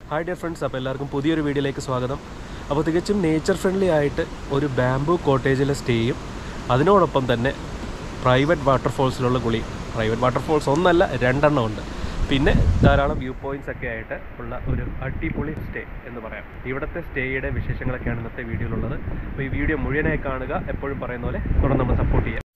hi dear friends അപ്പോൾ എല്ലാവർക്കും പുതിയൊരു വീഡിയോയിലേക്ക് സ്വാഗതം അപ്പോൾ തികച്ചും നേച്ചർ ഫ്രണ്ട്ലി ആയിട്ട് ഒരു ബാംബു കോട്ടേജിലെ സ്റ്റേയും അതിനോടൊപ്പം തന്നെ പ്രൈവറ്റ് വാട്ടർഫോൾസിലുള്ള കുളി പ്രൈവറ്റ് വാട്ടർഫോൾസ് ഒന്നല്ല രണ്ടെണ്ണം ഉണ്ട് പിന്നെ ധാരാളം വ്യൂ പോയിന്റ്സ് ഒക്കെ ആയിട്ട് ഉള്ള ഒരു അടിപൊളി സ്റ്റേ എന്ന് പറയാം ഇവിടുത്തെ സ്റ്റേയുടെ വിശേഷങ്ങളൊക്കെയാണ് ഇന്നത്തെ വീഡിയോയിലുള്ളത് അപ്പോൾ ഈ വീഡിയോ മുഴുവനായി കാണുക എപ്പോഴും പറയുന്ന പോലെ തുടർന്ന് നമ്മൾ സപ്പോർട്ട് ചെയ്യുക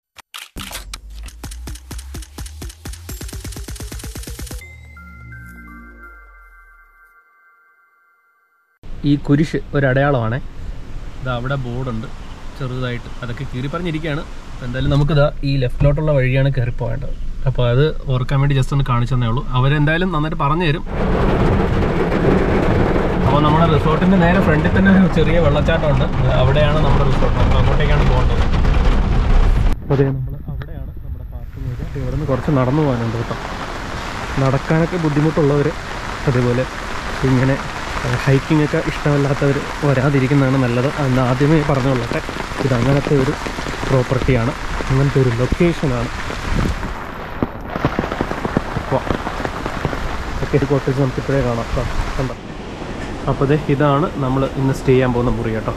ഈ കുരിശ് ഒരു അടയാളമാണ് ഇത് അവിടെ ബോർഡുണ്ട് ചെറുതായിട്ട് അതൊക്കെ കീറി പറഞ്ഞിരിക്കുകയാണ് അപ്പോൾ എന്തായാലും നമുക്കിതാ ഈ ലെഫ്റ്റിലോട്ടുള്ള വഴിയാണ് കയറി പോകേണ്ടത് അപ്പോൾ അത് ഓർക്കാൻ വേണ്ടി ജസ്റ്റ് ഒന്ന് കാണിച്ചു തന്നേ ഉള്ളൂ അവരെന്തായാലും നന്നായിട്ട് പറഞ്ഞു തരും അപ്പോൾ നമ്മുടെ റിസോർട്ടിൻ്റെ നേരെ ഫ്രണ്ടിൽ തന്നെ ഒരു ചെറിയ വെള്ളച്ചാട്ടമുണ്ട് അവിടെയാണ് നമ്മുടെ റിസോർട്ട് നമുക്ക് അങ്ങോട്ടേക്കാണ് പോകേണ്ടത് അതെ നമ്മൾ അവിടെയാണ് നമ്മുടെ പാർക്കിംഗ് ഏരിയ ഇവിടെ നിന്ന് കുറച്ച് നടന്നു പോകാനുണ്ട് കേട്ടോ നടക്കാനൊക്കെ ബുദ്ധിമുട്ടുള്ളവർ അതേപോലെ ഇങ്ങനെ ഹൈക്കിംഗ് ഒക്കെ ഇഷ്ടമല്ലാത്തവർ വരാതിരിക്കുന്നതാണ് നല്ലത് അന്ന് ആദ്യമേ പറഞ്ഞുകൊള്ളട്ടെ ഇത് അങ്ങനത്തെ ഒരു പ്രോപ്പർട്ടിയാണ് അങ്ങനത്തെ ഒരു ലൊക്കേഷനാണ് ടിക്കറ്റ് കോട്ടേജ് നമുക്കിപ്പോഴേ കാണാം ദാ, കണ്ടോ അപ്പോൾ ദേ ഇതാണ് നമ്മൾ ഇന്ന് സ്റ്റേ ചെയ്യാൻ പോകുന്ന മുറി കേട്ടോ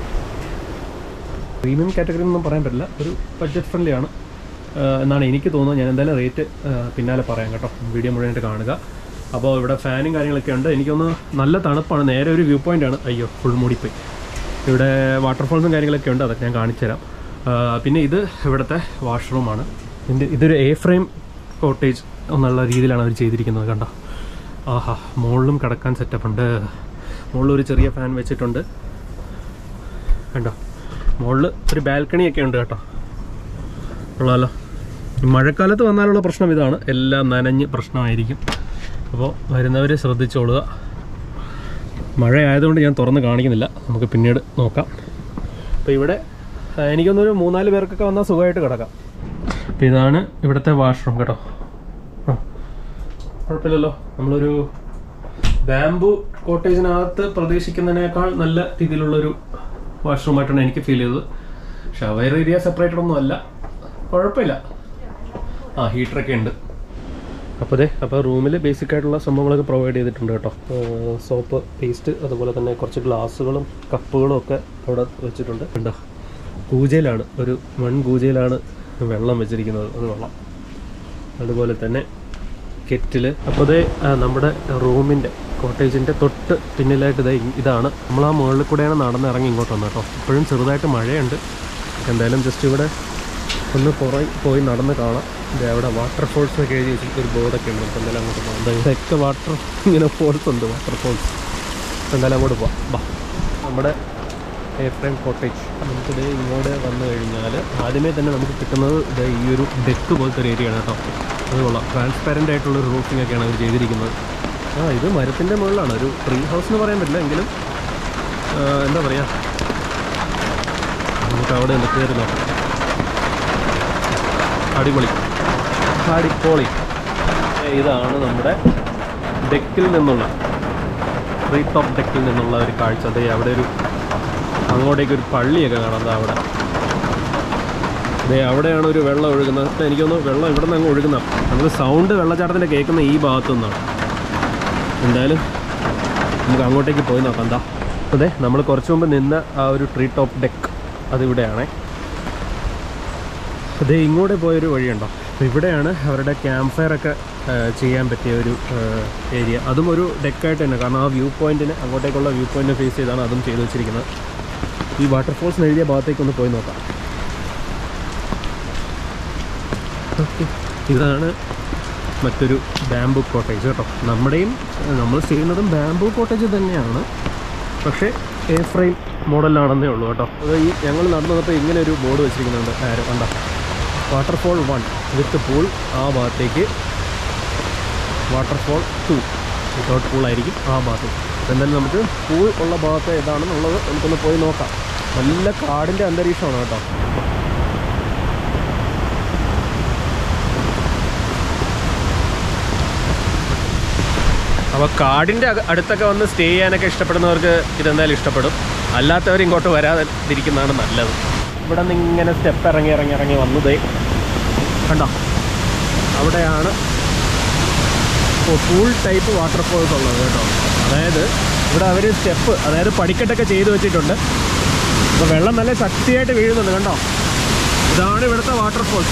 പ്രീമിയം കാറ്റഗറി ഒന്നും പറയാൻ പറ്റില്ല ഒരു ബഡ്ജറ്റ് ഫ്രണ്ട്ലി ആണ് ആ, എന്നാണ് എനിക്ക് തോന്നുന്നത് ഞാൻ എന്തായാലും റേറ്റ് പിന്നാലെ പറയാം കേട്ടോ വീഡിയോ മുഴുവനായിട്ട് കാണുക അപ്പോൾ ഇവിടെ ഫാനും കാര്യങ്ങളൊക്കെ ഉണ്ട് എനിക്കൊന്ന് നല്ല തണുപ്പാണ് നേരെ ഒരു വ്യൂ പോയിന്റ് ആണ് അയ്യോ ഫുൾ മൂടിപ്പോയി ഇവിടെ വാട്ടർഫോൾസും കാര്യങ്ങളൊക്കെ ഉണ്ട് അതൊക്കെ ഞാൻ കാണിച്ചു തരാം ആ, പിന്നെ ഇത് ഇവിടുത്തെ വാഷ്റൂമാണ് ഇതിൻ്റെ ഇതൊരു എ ഫ്രെയിം കോട്ടേജ് എന്നുള്ള രീതിയിലാണ് അവർ ചെയ്തിരിക്കുന്നത് കണ്ടോ ആഹാ മുകളിലും കിടക്കാൻ സെറ്റപ്പ് ഉണ്ട് മുകളിൽ ഒരു ചെറിയ ഫാൻ വെച്ചിട്ടുണ്ട് കണ്ടോ മുകളിൽ ഒരു ബാൽക്കണിയൊക്കെ ഉണ്ട് കേട്ടോ കൊള്ളാമല്ലോ ഈ മഴക്കാലത്ത് വന്നാലുള്ള പ്രശ്നം ഇതാണ് എല്ലാം നനഞ്ഞ് പ്രശ്നമായിരിക്കും അപ്പോൾ വരുന്നവർ ശ്രദ്ധിച്ചോളുക മഴ ആയതുകൊണ്ട് ഞാൻ തുറന്ന് കാണിക്കുന്നില്ല നമുക്ക് പിന്നീട് നോക്കാം അപ്പോൾ ഇവിടെ ആ, എനിക്കൊന്നൊരു മൂന്നാല് പേർക്കൊക്കെ വന്നാൽ സുഖമായിട്ട് കിടക്കാം അപ്പോൾ ഇതാണ് ഇവിടുത്തെ വാഷ്റൂം കേട്ടോ ആ കുഴപ്പമില്ലല്ലോ നമ്മളൊരു ബാംബു കോട്ടേജിനകത്ത് പ്രതീക്ഷിക്കുന്നതിനേക്കാൾ നല്ല രീതിയിലുള്ളൊരു വാഷ്റൂമായിട്ടാണ് എനിക്ക് ഫീൽ ചെയ്തത് ഷവർ ഏരിയ സെപ്പറേറ്റഡ് ഒന്നും അല്ല കുഴപ്പമില്ല ആ ഹീറ്ററൊക്കെ ഉണ്ട് അപ്പോൾ അതെ അപ്പോൾ റൂമിൽ ബേസിക് ആയിട്ടുള്ള സംഭവങ്ങളൊക്കെ പ്രൊവൈഡ് ചെയ്തിട്ടുണ്ട് കേട്ടോ സോപ്പ് പേസ്റ്റ് അതുപോലെ തന്നെ കുറച്ച് ഗ്ലാസ്സുകളും കപ്പുകളും ഒക്കെ അവിടെ വെച്ചിട്ടുണ്ട് ഉണ്ടോ കൂജയിലാണ് ഒരു മൺ കൂജയിലാണ് വെള്ളം വെച്ചിരിക്കുന്നത് അത് വെള്ളം അതുപോലെ തന്നെ കെറ്റില് അപ്പോൾ അതേ നമ്മുടെ റൂമിൻ്റെ കോട്ടേജിൻ്റെ തൊട്ട് പിന്നിലായിട്ട് ഇതേ ഇതാണ് നമ്മൾ ആ മുകളിൽ കൂടെയാണ് നടന്നിറങ്ങി ഇങ്ങോട്ട് വന്നത് കേട്ടോ ഇപ്പോഴും ചെറുതായിട്ട് മഴയുണ്ട് എന്തായാലും ജസ്റ്റ് ഇവിടെ ഒന്ന് പുറകെ പോയി നടന്ന് കാണാം ഇത് അവിടെ വാട്ടർഫോൾസ് ഒക്കെ എഴുതി വെച്ചിട്ട് ഒരു ബോർഡൊക്കെ ഉണ്ട് നമുക്ക് എന്തായാലും അങ്ങോട്ട് പോകാം എന്താ ഇതൊക്കെ വാട്ടർ ഇങ്ങനെ ഫോൾസ് ഉണ്ട് വാട്ടർഫോൾസ് എന്തായാലും അങ്ങോട്ട് പോവാം ബാ നമ്മുടെ എയർഫ്രെയിം കോട്ടേജ് നമുക്കിത് ഇങ്ങോട്ട് വന്നു കഴിഞ്ഞാൽ ആദ്യമേ തന്നെ നമുക്ക് കിട്ടുന്നത് ഇത് ഈ ഒരു ഡെക്ക് പോലത്തെ ഒരു ഏരിയ ആണ് കേട്ടോ അത് കൊള്ളാം ട്രാൻസ്പാരൻ്റ് ആയിട്ടുള്ള ഒരു റൂഫിംഗ് ഒക്കെയാണ് അവർ ചെയ്തിരിക്കുന്നത് ആ ഇത് മരത്തിൻ്റെ മുകളിലാണ് ഒരു ട്രീ ഹൗസ് എന്ന് പറയാൻ പറ്റില്ല എങ്കിലും ആ, എന്താ പറയുക നമുക്ക് അവിടെ നിന്ന് കയറി നോക്കാം അടിപൊളി അടിപൊളി ഇതാണ് നമ്മുടെ ഡെക്കിൽ നിന്നുള്ള ട്രീ ടോപ്പ് ഡെക്കിൽ നിന്നുള്ള ഒരു കാഴ്ച അതെ അവിടെ ഒരു അങ്ങോട്ടേക്ക് ഒരു പള്ളിയൊക്കെ കാണാം ദാ അവിടെ അതെ അവിടെയാണ് ഒരു വെള്ളം ഒഴുകുന്നത് ഇപ്പം എനിക്ക് തോന്നുന്നു വെള്ളം ഇവിടെ നിന്ന് അങ്ങ് ഒഴുകുന്ന നമുക്ക് സൗണ്ട് വെള്ളച്ചാട്ടത്തിൻ്റെ കേൾക്കുന്ന ഈ ഭാഗത്തു നിന്നാണ് എന്തായാലും നമുക്ക് അങ്ങോട്ടേക്ക് പോയി നോക്കാം എന്താ അതെ നമ്മൾ കുറച്ച് മുമ്പ് നിന്ന ആ ഒരു ട്രീ ടോപ്പ് ഡെക്ക് അതിവിടെയാണേ അതെ ഇങ്ങോട്ട് പോയൊരു വഴിയുണ്ടോ അപ്പോൾ ഇവിടെയാണ് അവരുടെ ക്യാമ്പ് ഫയർ ഒക്കെ ആ, ചെയ്യാൻ പറ്റിയ ഒരു ഏരിയ അതും ഒരു ഡെക്കായിട്ട് തന്നെ കാരണം ആ വ്യൂ പോയിന്റിന് അങ്ങോട്ടേക്കുള്ള വ്യൂ പോയിന്റിനെ ഫേസ് ചെയ്താണ് അതും ചെയ്തു വെച്ചിരിക്കുന്നത് ഈ വാട്ടർഫോൾസ് എഴുതിയ ഭാഗത്തേക്ക് ഒന്ന് പോയി നോക്കാം ഓക്കെ ഇതാണ് മറ്റൊരു ബാംബു കോട്ടേജ് കേട്ടോ നമ്മുടെയും നമ്മൾ ചെയ്യുന്നതും ബാംബു കോട്ടേജ് തന്നെയാണ് പക്ഷേ എ ഫ്രെയിം മോഡലാണെന്നേ ഉള്ളൂ കേട്ടോ അത് ഈ ഞങ്ങൾ നടന്നു വന്നപ്പോൾ ഇങ്ങനെ ഒരു ബോർഡ് വെച്ചിരിക്കുന്നുണ്ട് ആരോ കണ്ടോ വാട്ടർഫോൾ വൺ വിത്ത് പൂൾ ആ ഭാഗത്തേക്ക് വാട്ടർഫോൾ ടു വിത്തൗട്ട് പൂൾ ആയിരിക്കും ആ ഭാഗത്ത് എന്തായാലും നമുക്ക് പൂൾ ഉള്ള ഭാഗത്ത് ഏതാണെന്നുള്ളത് നമുക്കൊന്ന് പോയി നോക്കാം നല്ല കാടിൻ്റെ അന്തരീക്ഷമാണ് കേട്ടോ അപ്പോൾ കാടിൻ്റെ അക- അടുത്തൊക്കെ വന്ന് സ്റ്റേ ചെയ്യാനൊക്കെ ഇഷ്ടപ്പെടുന്നവർക്ക് ഇതെന്തായാലും ഇഷ്ടപ്പെടും അല്ലാത്തവർ ഇങ്ങോട്ട് വരാതിരിക്കുന്നതാണ് നല്ലത് ഇവിടെ നിന്ന് ഇങ്ങനെ സ്റ്റെപ്പ് ഇറങ്ങി ഇറങ്ങി ഇറങ്ങി വന്നതേ കണ്ടോ അവിടെയാണ് ഫുൾ ടൈപ്പ് വാട്ടർഫോൾസ് ഉള്ളത് കേട്ടോ അതായത് ഇവിടെ അവർ സ്റ്റെപ്പ് അതായത് പടിക്കെട്ടൊക്കെ ചെയ്തു വെച്ചിട്ടുണ്ട് അപ്പോൾ വെള്ളം നല്ല ശക്തിയായിട്ട് വീഴുന്നുണ്ട് കണ്ടോ ഇതാണ് ഇവിടുത്തെ വാട്ടർഫോൾസ്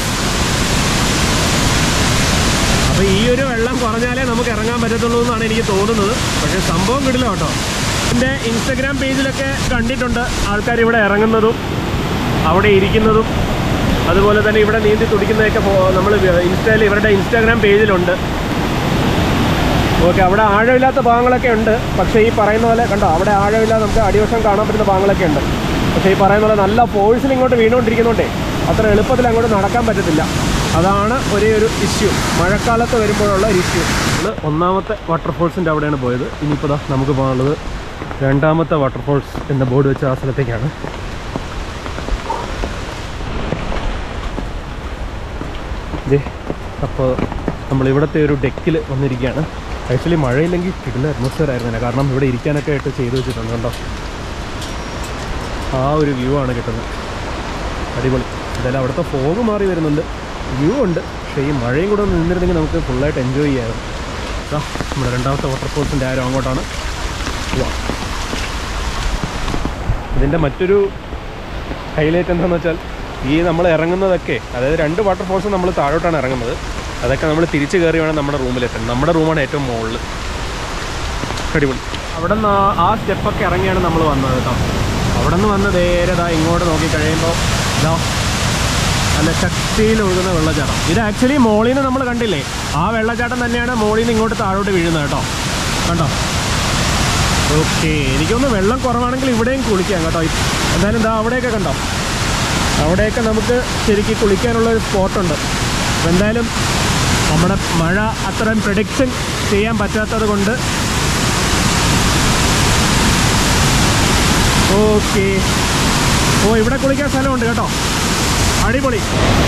അപ്പോൾ ഈ ഒരു വെള്ളം കുറഞ്ഞാലേ നമുക്ക് ഇറങ്ങാൻ പറ്റത്തുള്ളൂ എന്നാണ് എനിക്ക് തോന്നുന്നത് പക്ഷേ സംഭവം കിടില്ല കേട്ടോ എൻ്റെ ഇൻസ്റ്റഗ്രാം പേജിലൊക്കെ കണ്ടിട്ടുണ്ട് ആൾക്കാർ ഇവിടെ ഇറങ്ങുന്നതും അവിടെ ഇരിക്കുന്നതും അതുപോലെ തന്നെ ഇവിടെ നീന്തി തുടിക്കുന്നതൊക്കെ നമ്മൾ ഇൻസ്റ്റയിൽ ഇവരുടെ ഇൻസ്റ്റാഗ്രാം പേജിലുണ്ട് ഓക്കെ അവിടെ ആഴമില്ലാത്ത ഭാഗങ്ങളൊക്കെ ഉണ്ട് പക്ഷേ ഈ പറയുന്ന പോലെ കണ്ടോ അവിടെ ആഴമില്ലാതെ നമുക്ക് അടിവശം കാണാൻ പറ്റുന്ന ഭാഗങ്ങളൊക്കെ ഉണ്ട് പക്ഷേ ഈ പറയുന്ന പോലെ നല്ല ഫോഴ്സിൽ ഇങ്ങോട്ട് വീണുകൊണ്ടിരിക്കുന്നതുകൊണ്ടേ അത്ര എളുപ്പത്തിൽ അങ്ങോട്ട് നടക്കാൻ പറ്റത്തില്ല അതാണ് ഒരേ ഒരു ഇഷ്യൂ മഴക്കാലത്ത് വരുമ്പോഴുള്ള ഒരു ഇഷ്യൂ നമ്മൾ ഒന്നാമത്തെ വാട്ടർഫോൾസിൻ്റെ അവിടെയാണ് പോയത് ഇനിയിപ്പോൾ ദാ നമുക്ക് പോകാനുള്ളത് രണ്ടാമത്തെ വാട്ടർഫോൾസ് എന്ന ബോർഡ് വെച്ച ആ സ്ഥലത്തേക്കാണ് ദേ അപ്പോൾ നമ്മൾ ഇവിടുത്തെ ഒരു ഡെക്കിൽ വന്നിരിക്കുകയാണ് ആക്ച്വലി മഴയില്ലെങ്കിൽ കിടില അറ്റ്മോസ്ഫിയർ ആയിരുന്നില്ല കാരണം ഇവിടെ ഇരിക്കാനൊക്കെ ആയിട്ട് ചെയ്തു വെച്ചിട്ടുണ്ട് കണ്ടോ ആ ഒരു വ്യൂ ആണ് കിട്ടുന്നത് അടിപൊളി എന്തായാലും അവിടുത്തെ ഫോഗ് മാറി വരുന്നുണ്ട് വ്യൂ ഉണ്ട് പക്ഷേ ഈ മഴയും കൂടെ ഒന്ന് നിന്നിരുന്നെങ്കിൽ നമുക്ക് ഫുള്ളായിട്ട് എൻജോയ് ചെയ്യാമായിരുന്നു ദാ നമ്മുടെ രണ്ടാമത്തെ വാട്ടർഫോൾസിൻ്റെ ആരും അങ്ങോട്ടാണ് വാ ഇതിൻ്റെ മറ്റൊരു ഹൈലൈറ്റ് എന്താണെന്ന് വെച്ചാൽ ഈ നമ്മൾ ഇറങ്ങുന്നതൊക്കെ അതായത് രണ്ട് വാട്ടർഫോൾസും നമ്മൾ താഴോട്ടാണ് ഇറങ്ങുന്നത് അതൊക്കെ നമ്മൾ തിരിച്ച് കയറി വേണം നമ്മുടെ റൂമിലെത്താൻ നമ്മുടെ റൂമാണ് ഏറ്റവും മുകളിൽ അടിപൊളി അവിടെ നിന്ന് ആ സ്റ്റെപ്പൊക്കെ ഇറങ്ങിയാണ് നമ്മൾ വന്നത് കേട്ടോ അവിടെ നിന്ന് വന്ന് നേരെ ദാ ഇങ്ങോട്ട് നോക്കി കഴിയുമ്പോൾ ഇതാ നല്ല ശക്തിയിൽ ഒഴുകുന്ന വെള്ളച്ചാട്ടം ഇത് ആക്ച്വലി മോളിൽ നിന്ന് നമ്മൾ കണ്ടില്ലേ ആ വെള്ളച്ചാട്ടം തന്നെയാണ് മോളിൽ നിന്ന് ഇങ്ങോട്ട് താഴോട്ട് വീഴുന്നത് കേട്ടോ കണ്ടോ ഓക്കെ എനിക്കൊന്ന് വെള്ളം കുറവാണെങ്കിൽ ഇവിടെയും കുളിക്കാം കേട്ടോ എന്തായാലും എന്താ അവിടെയൊക്കെ കണ്ടോ അവിടെയൊക്കെ നമുക്ക് ശരിക്കും കുളിക്കാനുള്ള ഒരു സ്പോട്ടുണ്ട് അപ്പോൾ എന്തായാലും നമ്മുടെ മഴ അത്രയും പ്രഡിക്ഷൻ ചെയ്യാൻ പറ്റാത്തത് കൊണ്ട് ഓക്കെ ഓ ഇവിടെ കുളിക്കാൻ സ്ഥലമുണ്ട് കേട്ടോ അടിപൊളി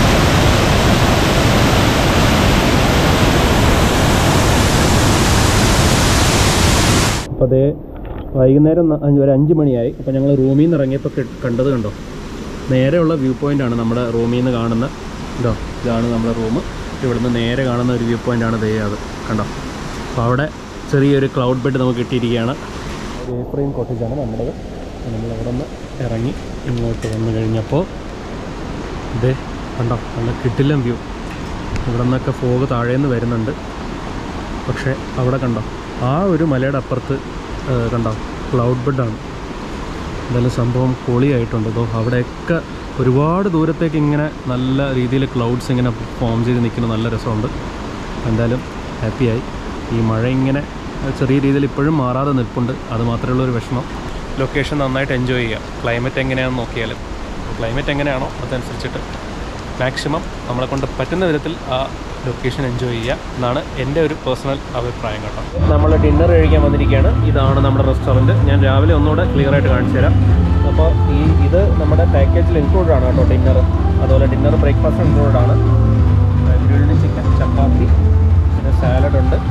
അപ്പോൾ അതേ വൈകുന്നേരം ന- അഞ്ച് ഒരു അഞ്ച് മണിയായി അപ്പോൾ ഞങ്ങൾ റൂമിൽ നിന്ന് ഇറങ്ങിയപ്പോൾ കെ- കണ്ടത് കണ്ടോ നേരെയുള്ള വ്യൂ പോയിൻ്റ് ആണ് നമ്മുടെ റൂമിൽ നിന്ന് കാണുന്ന ഇതോ ഇതാണ് നമ്മുടെ റൂം ഇവിടുന്ന് നേരെ കാണുന്ന ഒരു വ്യൂ പോയിൻ്റ് ആണ് ദേ അത് കണ്ടോ അപ്പോൾ അവിടെ ചെറിയൊരു ക്ലൗഡ് ബെഡ് നമുക്ക് കിട്ടിയിരിക്കുകയാണ് ഒരു ഏപ്രിൽ കോട്ടേജാണ് നമ്മുടേത് അപ്പോൾ നമ്മൾ അവിടെ നിന്ന് ഇറങ്ങി ഇങ്ങോട്ട് വന്നു കഴിഞ്ഞപ്പോൾ ഇതേ കണ്ടോ നല്ല കിട്ടില്ലം വ്യൂ ഇവിടെ നിന്നൊക്കെ ഫോഗ് താഴേന്ന് വരുന്നുണ്ട് പക്ഷേ അവിടെ കണ്ടോ ആ ഒരു മലയുടെ അപ്പുറത്ത് ആ, കണ്ടോ ക്ലൗഡ് ബെഡാണ് എന്തായാലും സംഭവം പൊളിയായിട്ടുണ്ട് ഇതോ അവിടെയൊക്കെ ഒരുപാട് ദൂരത്തേക്ക് ഇങ്ങനെ നല്ല രീതിയിൽ ക്ലൗഡ്സ് ഇങ്ങനെ ഫോം ചെയ്ത് നിൽക്കുന്ന നല്ല രസമുണ്ട് എന്തായാലും ഹാപ്പിയായി ഈ മഴ ഇങ്ങനെ ചെറിയ രീതിയിൽ ഇപ്പോഴും മാറാതെ നിൽപ്പുണ്ട് അത് മാത്രമേ ഉള്ളൂ ഒരു വിഷമം ലൊക്കേഷൻ നന്നായിട്ട് എൻജോയ് ചെയ്യുക ക്ലൈമറ്റ് എങ്ങനെയാണെന്ന് നോക്കിയാലും ക്ലൈമറ്റ് എങ്ങനെയാണോ അതനുസരിച്ചിട്ട് മാക്സിമം നമ്മളെ കൊണ്ട് പറ്റുന്ന വിധത്തിൽ ആ ലൊക്കേഷൻ എൻജോയ് ചെയ്യുക എന്നാണ് എൻ്റെ ഒരു പേഴ്സണൽ അഭിപ്രായം കേട്ടോ നമ്മൾ ഡിന്നർ കഴിക്കാൻ വന്നിരിക്കുകയാണ് ഇതാണ് നമ്മുടെ റെസ്റ്റോറൻറ്റ് ഞാൻ രാവിലെ ഒന്നുകൂടെ ക്ലിയർ ആയിട്ട് കാണിച്ചു തരാം അപ്പോൾ ഈ ഇത് നമ്മുടെ പാക്കേജിൽ ഇൻക്ലൂഡ് ആണ് കേട്ടോ ഡിന്നർ അതുപോലെ ഡിന്നർ ബ്രേക്ക്ഫാസ്റ്റ് ഇൻക്ലൂഡ് ആണ് ഗ്രിൽഡ് ചിക്കൻ ചപ്പാത്തി പിന്നെ സാലഡ് ഉണ്ട്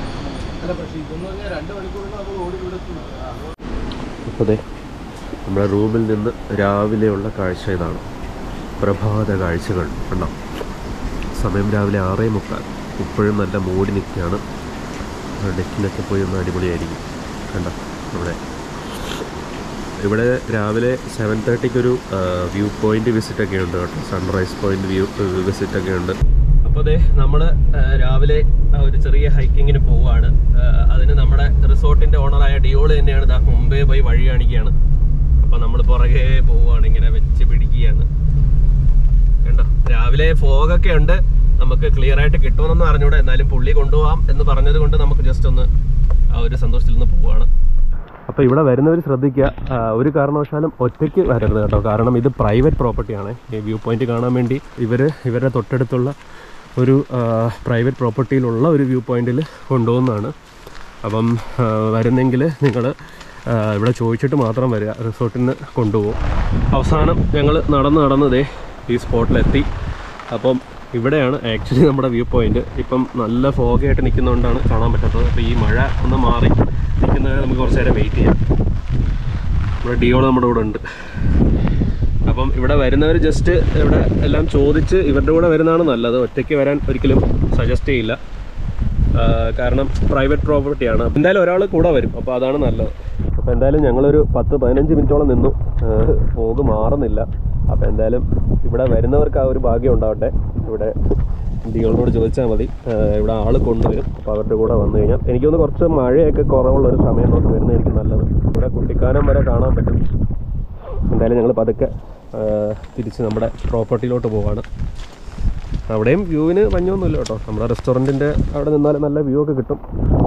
അപ്പോൾ അതെ നമ്മുടെ റൂമിൽ നിന്ന് രാവിലെയുള്ള കാഴ്ച ഇതാണ് പ്രഭാത കാഴ്ചകൾ കണ്ടോ സമയം രാവിലെ ആറേ മുക്കാൽ ഇപ്പോഴും നല്ല മൂടി നിൽക്കുകയാണ് ഡെക്കിലൊക്കെ പോയി ഒന്ന് അടിപൊളിയായിരിക്കും കണ്ടോ നമ്മുടെ ഇവിടെ രാവിലെ സെവൻ തേർട്ടിക്കൊരു വ്യൂ പോയിന്റ് വിസിറ്റ് ഒക്കെ ഉണ്ട് കേട്ടോ സൺറൈസ് പോയിന്റ് വ്യൂ വിസിറ്റ് ഒക്കെ ഉണ്ട് അപ്പോൾ അതെ നമ്മൾ രാവിലെ ആ ഒരു ചെറിയ ഹൈക്കിങ്ങിന് പോവുകയാണ് ആ, അതിന് നമ്മുടെ റിസോർട്ടിന്റെ ഓണറായ ഡിയോള് തന്നെയാണ് ദാ മുമ്പേ പോയി വഴി കാണിക്കുകയാണ് അപ്പോൾ നമ്മൾ പുറകെ പോവുകയാണ് ഇങ്ങനെ വെച്ച് പിടിക്കുകയാണ് കണ്ടോ രാവിലെ ഫോഗൊക്കെ ഉണ്ട് നമുക്ക് ക്ലിയർ ആയിട്ട് കിട്ടുമെന്നൊന്നും അറിഞ്ഞൂടെ എന്നാലും പുള്ളി കൊണ്ടുപോകാം എന്ന് പറഞ്ഞത് കൊണ്ട് നമുക്ക് ജസ്റ്റ് ഒന്ന് ആ ഒരു സന്തോഷത്തിൽ നിന്ന് പോവുകയാണ് അപ്പോൾ ഇവിടെ വരുന്നവർ ശ്രദ്ധിക്കുക ആ, ഒരു കാരണവശാലും ഒറ്റയ്ക്ക് വരരുത് കേട്ടോ കാരണം ഇത് പ്രൈവറ്റ് പ്രോപ്പർട്ടിയാണ് ഈ വ്യൂ പോയിന്റ് കാണാൻ വേണ്ടി ഇവർ ഇവരുടെ തൊട്ടടുത്തുള്ള ഒരു പ്രൈവറ്റ് പ്രോപ്പർട്ടിയിലുള്ള ഒരു വ്യൂ പോയിന്റിൽ കൊണ്ടുപോകുന്നതാണ് അപ്പം ആ, വരുന്നെങ്കിൽ നിങ്ങൾ ഇവിടെ ചോദിച്ചിട്ട് മാത്രം വരിക റിസോർട്ടിൽ നിന്ന് കൊണ്ടുപോകും അവസാനം ഞങ്ങൾ നടന്ന് നടന്ന് ദേ ഈ സ്പോട്ടിലെത്തി അപ്പം ഇവിടെയാണ് ആക്ച്വലി നമ്മുടെ വ്യൂ പോയിന്റ് ഇപ്പം നല്ല ഫോഗായിട്ട് നിൽക്കുന്നതുകൊണ്ടാണ് കാണാൻ പറ്റാത്തത് അപ്പോൾ ഈ മഴ ഒന്ന് മാറി നിൽക്കുന്നവരെ നമുക്ക് കുറച്ച് നേരം വെയിറ്റ് ചെയ്യാം ഇവിടെ ഡിയോൾ നമ്മുടെ കൂടെ ഉണ്ട് അപ്പം ഇവിടെ വരുന്നവർ ജസ്റ്റ് ഇവിടെ എല്ലാം ചോദിച്ച് ഇവരുടെ കൂടെ വരുന്നതാണ് നല്ലത് ഒറ്റയ്ക്ക് വരാൻ ഒരിക്കലും സജസ്റ്റ് ചെയ്യില്ല കാരണം പ്രൈവറ്റ് പ്രോപ്പർട്ടിയാണ് എന്തായാലും ഒരാൾ കൂടെ വരും അപ്പോൾ അതാണ് നല്ലത് അപ്പോൾ എന്തായാലും ഞങ്ങളൊരു പത്ത് പതിനഞ്ച് മിനിറ്റോളം നിന്നു ഫോഗ് മാറുന്നില്ല അപ്പോൾ എന്തായാലും ഇവിടെ വരുന്നവർക്ക് ആ ഒരു ഭാഗ്യം ഉണ്ടാവട്ടെ ഇവിടെ ഇന്ത്യകളോട് ചോദിച്ചാൽ മതി ഏഹ് ഇവിടെ ആൾ കൊണ്ടുവരും അപ്പോൾ അവരുടെ കൂടെ വന്നു കഴിഞ്ഞാൽ എനിക്കൊന്ന് കുറച്ച് മഴയൊക്കെ കുറവുള്ള ഒരു സമയം നോക്കി വരുന്നതായിരിക്കും നല്ലത് ഇവിടെ കുട്ടിക്കാനം വരെ കാണാൻ പറ്റും എന്തായാലും ഞങ്ങൾ പതുക്കെ ഏഹ് തിരിച്ച് നമ്മുടെ പ്രോപ്പർട്ടിയിലോട്ട് പോവാണ് അവിടെയും വ്യൂവിന് പഞ്ഞൊന്നുമില്ല കേട്ടോ നമ്മുടെ റെസ്റ്റോറൻറ്റിൻ്റെ അവിടെ നിന്നാൽ നല്ല വ്യൂ ഒക്കെ കിട്ടും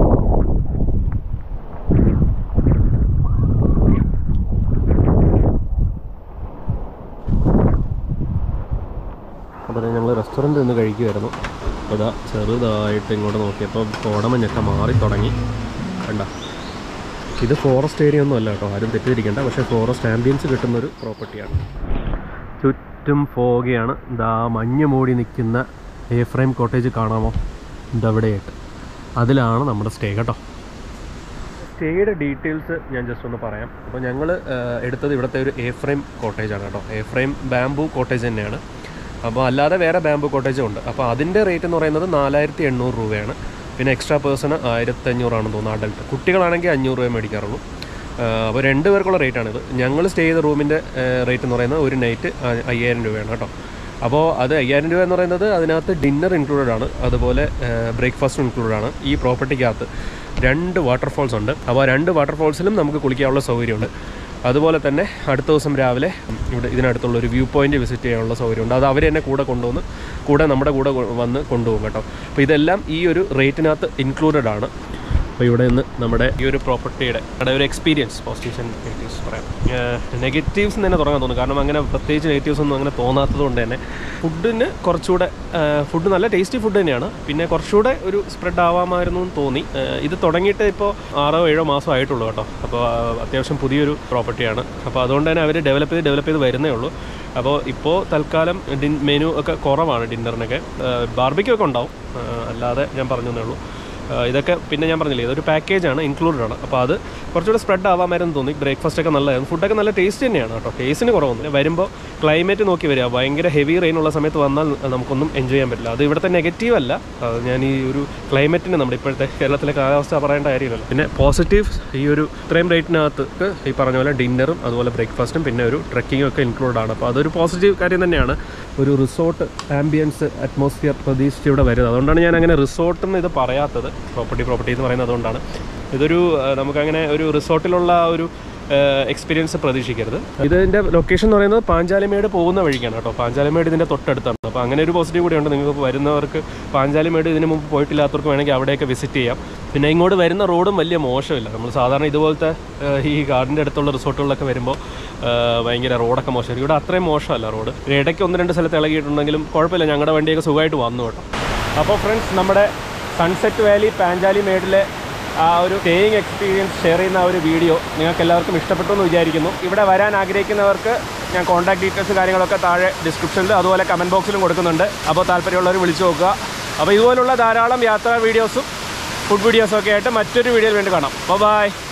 അപ്പോൾ ഞങ്ങൾ റെസ്റ്റോറൻറ്റിൽ നിന്ന് കഴിക്കുമായിരുന്നു അപ്പോൾ ഇതാ ചെറുതായിട്ട് ഇങ്ങോട്ട് നോക്കിയപ്പോൾ കോടമഞ്ഞൊക്കെ മാറി തുടങ്ങി കണ്ട ഇത് ഫോറസ്റ്റ് ഏരിയ ഒന്നും അല്ല കേട്ടോ ആരും തെറ്റിദ്ധരിക്കേണ്ട പക്ഷേ ഫോറസ്റ്റ് ആംബിയൻസ് കിട്ടുന്നൊരു പ്രോപ്പർട്ടിയാണ് ചുറ്റും ഫോഗയാണ് ഇതാ മഞ്ഞ് മൂടി നിൽക്കുന്ന എ ഫ്രെയിം കോട്ടേജ് കാണാമോ ഇതവിടെയായിട്ട് അതിലാണ് നമ്മുടെ സ്റ്റേ കേട്ടോ സ്റ്റേയുടെ ഡീറ്റെയിൽസ് ഞാൻ ജസ്റ്റ് ഒന്ന് പറയാം അപ്പോൾ ഞങ്ങൾ എടുത്തത് ഇവിടുത്തെ ഒരു എ ഫ്രെയിം കോട്ടേജ് ആണ് കേട്ടോ എ ഫ്രെയിം ബാംബു കോട്ടേജ് തന്നെയാണ് അപ്പോൾ അല്ലാതെ വേറെ ബാംബു കോട്ടേജും ഉണ്ട് അപ്പോൾ അതിൻ്റെ റേറ്റ് എന്ന് പറയുന്നത് നാലായിരത്തി എണ്ണൂറ് രൂപയാണ് പിന്നെ എക്സ്ട്രാ പേഴ്സണ് ആയിരത്തി അഞ്ഞൂറാണെന്ന് തോന്നുന്നു അഡൽട്ട് കുട്ടികളാണെങ്കിൽ അഞ്ഞൂറ് രൂപ മേടിക്കാറുള്ളൂ അപ്പോൾ രണ്ട് പേർക്കുള്ള റേറ്റാണിത് ഞങ്ങൾ സ്റ്റേ ചെയ്ത റൂമിൻ്റെ റേറ്റ് എന്ന് പറയുന്നത് ഒരു നൈറ്റ് അയ്യായിരം രൂപയാണ് കേട്ടോ അപ്പോൾ അത് അയ്യായിരം രൂപ എന്ന് പറയുന്നത് അതിനകത്ത് ഡിന്നർ ഇൻക്ലൂഡഡ് ആണ് അതുപോലെ ബ്രേക്ക്ഫാസ്റ്റ് ഇൻക്ലൂഡഡ് ആണ് ഈ പ്രോപ്പർട്ടിക്കകത്ത് രണ്ട് വാട്ടർഫോൾസ് ഉണ്ട് അപ്പോൾ ആ രണ്ട് വാട്ടർഫോൾസിലും നമുക്ക് കുളിക്കാനുള്ള സൗകര്യമുണ്ട് അതുപോലെ തന്നെ അടുത്ത ദിവസം രാവിലെ ഇവിടെ ഇതിനടുത്തുള്ള ഒരു വ്യൂ പോയിന്റ് വിസിറ്റ് ചെയ്യാനുള്ള സൗകര്യമുണ്ട് അത് അവർ തന്നെ കൂടെ കൊണ്ടുവന്ന് കൂടെ നമ്മുടെ കൂടെ കൊ- വന്ന് കൊണ്ടുപോകും കേട്ടോ അപ്പോൾ ഇതെല്ലാം ഈ ഒരു റേറ്റിനകത്ത് ഇൻക്ലൂഡഡ് ആണ് അപ്പോൾ ഇവിടെ നിന്ന് നമ്മുടെ ഈ ഒരു പ്രോപ്പർട്ടിയുടെ അവിടെ ഒരു എക്സ്പീരിയൻസ് പോസിറ്റീവ്സ് ആൻഡ് നെഗറ്റീവ്സ് പറയാം നെഗറ്റീവ്സ് തന്നെ തുടങ്ങാൻ തോന്നുന്നു കാരണം അങ്ങനെ പ്രത്യേകിച്ച് നെഗറ്റീവ്സ് ഒന്നും അങ്ങനെ തോന്നാത്തത് കൊണ്ട് തന്നെ ഫുഡിന് കുറച്ചുകൂടെ ഫുഡ് നല്ല ടേസ്റ്റി ഫുഡ് തന്നെയാണ് പിന്നെ കുറച്ചുകൂടെ ഒരു സ്പ്രെഡ് ആവാമായിരുന്നു എന്ന് തോന്നി ആ, ഇത് തുടങ്ങിയിട്ട് ഇപ്പോൾ ആറോ ഏഴോ മാസം ആയിട്ടുള്ളൂ കേട്ടോ അപ്പോൾ ആ, അത്യാവശ്യം പുതിയൊരു പ്രോപ്പർട്ടിയാണ് അപ്പോൾ അതുകൊണ്ട് തന്നെ അവർ ഡെവലപ്പ് ചെയ്ത് ഡെവലപ്പ് ചെയ്ത് വരുന്നേ ഉള്ളൂ അപ്പോൾ ഇപ്പോൾ തൽക്കാലം ഡിൻ മെനു ഒക്കെ കുറവാണ് ഡിന്നറിനൊക്കെ ബാർബിക്യൂ ഒക്കെ ഉണ്ടാവും ആ, അല്ലാതെ ഞാൻ പറഞ്ഞു എന്നേ ഉള്ളൂ ആ, ഇതൊക്കെ പിന്നെ ഞാൻ പറഞ്ഞില്ലേ ഇതൊരു പാക്കേജാണ് ഇൻക്ലൂഡഡ് ആണ് അപ്പോൾ അത് കുറച്ചുകൂടെ സ്പ്രെഡ് ആവാമായിരുന്നു തോന്നി ബ്രേക്ക്ഫാസ്റ്റ് ഒക്കെ നല്ലതായിരുന്നു ഫുഡൊക്കെ നല്ല ടേസ്റ്റ് തന്നെയാണ് കേട്ടോ ടേസ്റ്റിന് കുറവൊന്നും വരുമ്പോൾ ക്ലൈമറ്റ് നോക്കി വരിക ഭയങ്കര ഹെവി റെയിൻ ഉള്ള സമയത്ത് വന്നാൽ നമുക്കൊന്നും എൻജോയ് ചെയ്യാൻ പറ്റില്ല അത് ഇവിടുത്തെ നെഗറ്റീവ് അല്ല അത് ഞാൻ ഈ ഒരു ക്ലൈമറ്റിന് നമ്മുടെ ഇപ്പോഴത്തെ കേരളത്തിലെ കാലാവസ്ഥ പറയേണ്ട കാര്യമില്ലല്ലോ പിന്നെ പോസിറ്റീവ് ഈ ഒരു ഇത്രയും റേറ്റിനകത്ത് ഈ പറഞ്ഞ പോലെ ഡിന്നറും അതുപോലെ ബ്രേക്ക്ഫാസ്റ്റും പിന്നെ ഒരു ട്രക്കിങ്ങും ഒക്കെ ഇൻക്ലൂഡ് ആണ് അപ്പോൾ അതൊരു പോസിറ്റീവ് കാര്യം തന്നെയാണ് ഒരു റിസോർട്ട് ആംബിയൻസ് അറ്റ്മോസ്ഫിയർ പ്രതീക്ഷിച്ച് ഇവിടെ വരുന്നത് അതുകൊണ്ടാണ് ഞാൻ അങ്ങനെ റിസോർട്ട് എന്ന് ഇത് പറയാത്തത് പ്രോപ്പർട്ടി പ്രോപ്പർട്ടി എന്ന് പറയുന്നത് അതുകൊണ്ടാണ് ഇതൊരു ആ, നമുക്കങ്ങനെ ഒരു റിസോർട്ടിലുള്ള ആ ഒരു എക്സ്പീരിയൻസ് പ്രതീക്ഷിക്കരുത് ഇതിൻ്റെ ലൊക്കേഷൻ എന്ന് പറയുന്നത് പാഞ്ചാലിമേട് പോകുന്ന വഴിക്കാണ് കേട്ടോ പാഞ്ചാലിമേട് ഇതിൻ്റെ തൊട്ടടുത്താണ് അപ്പോൾ അങ്ങനെ ഒരു പോസിറ്റീവ് കൂടിയുണ്ട് നിങ്ങൾക്ക് വരുന്നവർക്ക് പാഞ്ചാലിമേട് ഇതിന് മുമ്പ് പോയിട്ടില്ലാത്തവർക്ക് വേണമെങ്കിൽ അവിടെയൊക്കെ വിസിറ്റ് ചെയ്യാം പിന്നെ ഇങ്ങോട്ട് വരുന്ന റോഡും വലിയ മോശമില്ല നമ്മൾ സാധാരണ ഇതുപോലത്തെ ആ, ഈ ഗാർഡൻ്റെ അടുത്തുള്ള റിസോർട്ടുകളിലൊക്കെ വരുമ്പോൾ ആ, ഭയങ്കര റോഡൊക്കെ മോശം ഇവിടെ അത്രയും മോശമല്ല റോഡ് ഇടയ്ക്ക് ഒന്ന് രണ്ട് സ്ഥലത്ത് ഇളകിയിട്ടുണ്ടെങ്കിലും കുഴപ്പമില്ല ഞങ്ങളുടെ വണ്ടിയൊക്കെ സുഖമായിട്ട് വന്നു കേട്ടോ അപ്പോൾ ഫ്രണ്ട്സ് നമ്മുടെ സൺസെറ്റ് വാലി പാഞ്ചാലി മേഡിലെ ആ ഒരു സ്റ്റേയിങ് എക്സ്പീരിയൻസ് ഷെയർ ചെയ്യുന്ന ആ ഒരു വീഡിയോ നിങ്ങൾക്ക് എല്ലാവർക്കും ഇഷ്ടപ്പെട്ടു എന്ന് വിചാരിക്കുന്നു ഇവിടെ വരാൻ ആഗ്രഹിക്കുന്നവർക്ക് ഞാൻ കോൺടാക്ട് ഡീറ്റെയിൽസ് കാര്യങ്ങളൊക്കെ താഴെ ഡിസ്ക്രിപ്ഷനിൽ അതുപോലെ കമൻറ്റ് ബോക്സിലും കൊടുക്കുന്നുണ്ട് അപ്പോൾ താല്പര്യമുള്ളവർ വിളിച്ചു നോക്കുക അപ്പോൾ ഇതുപോലുള്ള ധാരാളം യാത്രാ വീഡിയോസും ഫുഡ് വീഡിയോസും ഒക്കെ ആയിട്ട് മറ്റൊരു വീഡിയോയിൽ വേണ്ടി കാണാം ബൈ